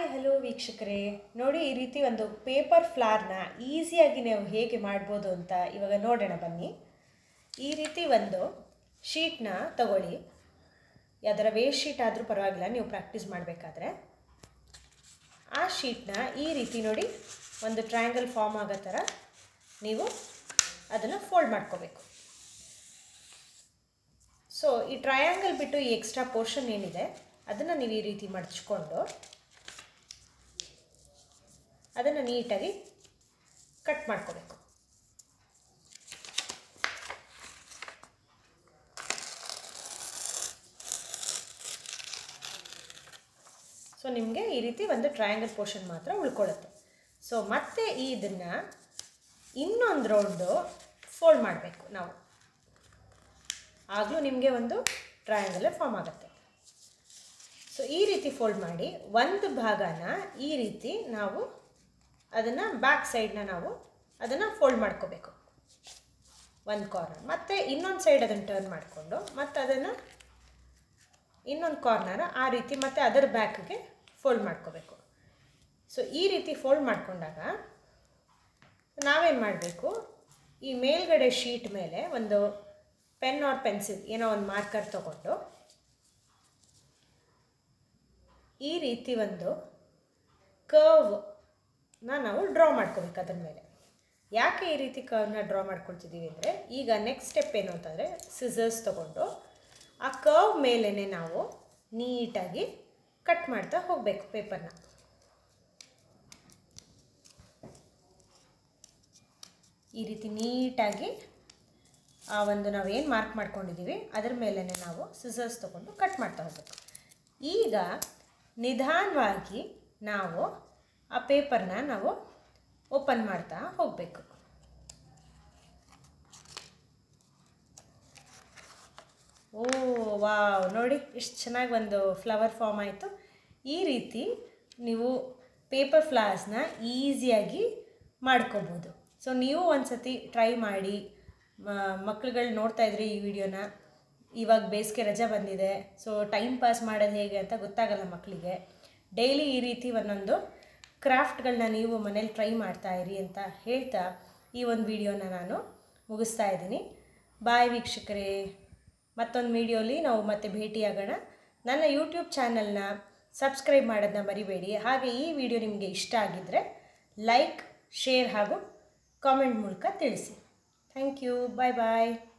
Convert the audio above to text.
hello ವೀಕ್ಷಕರೇ ನೋಡಿ ಈ ರೀತಿ ಒಂದು ಪೇಪರ್ ಫ್ಲಾರ್ನ ಈಸಿಯಾಗಿ ನೀವು ಹೇಗೆ ಮಾಡ್ಬೋದು ಅಂತ ಇವಾಗ ನೋಡೋಣ ಬನ್ನಿ ಈ ರೀತಿ ಒಂದು ಶೀಟ್ನ ತಗೊಳ್ಳಿ ಯಾವ್ದಾರ ವೇಸ್ಟ್ ಶೀಟ್ ಆದರೂ ಪರವಾಗಿಲ್ಲ ನೀವು ಪ್ರಾಕ್ಟೀಸ್ ಮಾಡಬೇಕಾದ್ರೆ ಆ ಶೀಟ್ನ ಈ ರೀತಿ ನೋಡಿ ಒಂದು ಟ್ರಯಾಂಗಲ್ ಫಾರ್ಮ್ ಆಗೋ ಥರ ನೀವು ಅದನ್ನು ಫೋಲ್ಡ್ ಮಾಡ್ಕೋಬೇಕು ಸೊ ಈ ಟ್ರಯಾಂಗಲ್ ಬಿಟ್ಟು ಈ ಎಕ್ಸ್ಟ್ರಾ ಪೋರ್ಷನ್ ಏನಿದೆ ಅದನ್ನು ನೀವು ಈ ರೀತಿ ಮಡಚ್ಕೊಂಡು ಅದನ್ನು ನೀಟಾಗಿ ಕಟ್ ಮಾಡ್ಕೋಬೇಕು ಸೊ ನಿಮಗೆ ಈ ರೀತಿ ಒಂದು ಟ್ರಯಾಂಗಲ್ ಪೋರ್ಷನ್ ಮಾತ್ರ ಉಳ್ಕೊಳ್ಳುತ್ತೆ ಸೊ ಮತ್ತೆ ಇದನ್ನು ಇನ್ನೊಂದು ರೌಂಡು ಫೋಲ್ಡ್ ಮಾಡಬೇಕು ನಾವು ಆಗಲೂ ನಿಮಗೆ ಒಂದು ಟ್ರಯಾಂಗಲೇ ಫಾರ್ಮ್ ಆಗುತ್ತೆ ಸೊ ಈ ರೀತಿ ಫೋಲ್ಡ್ ಮಾಡಿ ಒಂದು ಭಾಗನ ಈ ರೀತಿ ನಾವು ಅದನ್ನು ಬ್ಯಾಕ್ ಸೈಡ್ನ ನಾವು ಅದನ್ನು ಫೋಲ್ಡ್ ಮಾಡ್ಕೋಬೇಕು ಒಂದು ಕಾರ್ನರ್ ಮತ್ತು ಇನ್ನೊಂದು ಸೈಡ್ ಅದನ್ನು ಟರ್ನ್ ಮಾಡಿಕೊಂಡು ಮತ್ತು ಅದನ್ನು ಇನ್ನೊಂದು ಕಾರ್ನರ್ ಆ ರೀತಿ ಮತ್ತು ಅದರ ಬ್ಯಾಕ್ಗೆ ಫೋಲ್ಡ್ ಮಾಡ್ಕೋಬೇಕು ಸೊ ಈ ರೀತಿ ಫೋಲ್ಡ್ ಮಾಡಿಕೊಂಡಾಗ ನಾವೇನು ಮಾಡಬೇಕು ಈ ಮೇಲ್ಗಡೆ ಶೀಟ್ ಮೇಲೆ ಒಂದು ಪೆನ್ ಆರ್ ಪೆನ್ಸಿಲ್ ಏನೋ ಒಂದು ಮಾರ್ಕರ್ ತಗೊಂಡು ಈ ರೀತಿ ಒಂದು ಕರ್ವ್ನ ನಾವು ಡ್ರಾ ಮಾಡ್ಕೋಬೇಕು ಅದ್ರ ಮೇಲೆ ಯಾಕೆ ಈ ರೀತಿ ಕರ್ವ್ನ ಡ್ರಾ ಮಾಡ್ಕೊಳ್ತಿದ್ದೀವಿ ಅಂದರೆ ಈಗ ನೆಕ್ಸ್ಟ್ ಸ್ಟೆಪ್ ಏನು ಅಂತಂದರೆ ಸಿಸರ್ಸ್ ತೊಗೊಂಡು ಆ ಕರ್ವ್ ಮೇಲೇ ನಾವು ನೀಟಾಗಿ ಕಟ್ ಮಾಡ್ತಾ ಹೋಗಬೇಕು ಪೇಪರ್ನ ಈ ರೀತಿ ನೀಟಾಗಿ ಆ ಒಂದು ನಾವೇನು ಮಾರ್ಕ್ ಮಾಡ್ಕೊಂಡಿದ್ದೀವಿ ಅದ್ರ ಮೇಲೇ ನಾವು ಸಿಸರ್ಸ್ ತೊಗೊಂಡು ಕಟ್ ಮಾಡ್ತಾ ಹೋಗಬೇಕು ಈಗ ನಿಧಾನವಾಗಿ ನಾವು ಆ ಪೇಪರ್ನ ನಾವು ಓಪನ್ ಮಾಡ್ತಾ ಹೋಗಬೇಕು ಓ ವಾವ್ ನೋಡಿ ಎಷ್ಟು ಚೆನ್ನಾಗಿ ಒಂದು ಫ್ಲವರ್ ಫಾರ್ಮ್ ಆಯಿತು ಈ ರೀತಿ ನೀವು ಪೇಪರ್ ಫ್ಲವರ್ಸ್ನ ಈಸಿಯಾಗಿ ಮಾಡ್ಕೋಬೋದು ಸೊ ನೀವು ಒಂದು ಸತಿ ಟ್ರೈ ಮಾಡಿ ಮಕ್ಳುಗಳು ನೋಡ್ತಾ ಇದ್ರಿ ಈ ವಿಡಿಯೋನ ಇವಾಗ ಬೇಸಿಗೆ ರಜೆ ಬಂದಿದೆ ಸೊ ಟೈಮ್ ಪಾಸ್ ಮಾಡೋದು ಹೇಗೆ ಅಂತ ಗೊತ್ತಾಗಲ್ಲ ಮಕ್ಕಳಿಗೆ ಡೈಲಿ ಈ ರೀತಿ ಒಂದೊಂದು ಕ್ರಾಫ್ಟ್ಗಳನ್ನ ನೀವು ಮನೇಲಿ ಟ್ರೈ ಮಾಡ್ತಾ ಇರಿ ಅಂತ ಹೇಳ್ತಾ ಈ ಒಂದು ವಿಡಿಯೋನ ನಾನು ಮುಗಿಸ್ತಾ ಇದ್ದೀನಿ ಬಾಯ್ ವೀಕ್ಷಕರೇ ಮತ್ತೊಂದು ವಿಡಿಯೋಲಿ ನಾವು ಮತ್ತೆ ಭೇಟಿಯಾಗೋಣ ನನ್ನ ಯೂಟ್ಯೂಬ್ ಚಾನಲ್ನ ಸಬ್ಸ್ಕ್ರೈಬ್ ಮಾಡೋದನ್ನ ಮರಿಬೇಡಿ ಹಾಗೆ ಈ ವಿಡಿಯೋ ನಿಮಗೆ ಇಷ್ಟ ಆಗಿದ್ದರೆ ಲೈಕ್ ಶೇರ್ ಹಾಗೂ ಕಾಮೆಂಟ್ ಮೂಲಕ ತಿಳಿಸಿ ಥ್ಯಾಂಕ್ ಯು ಬಾಯ್ ಬಾಯ್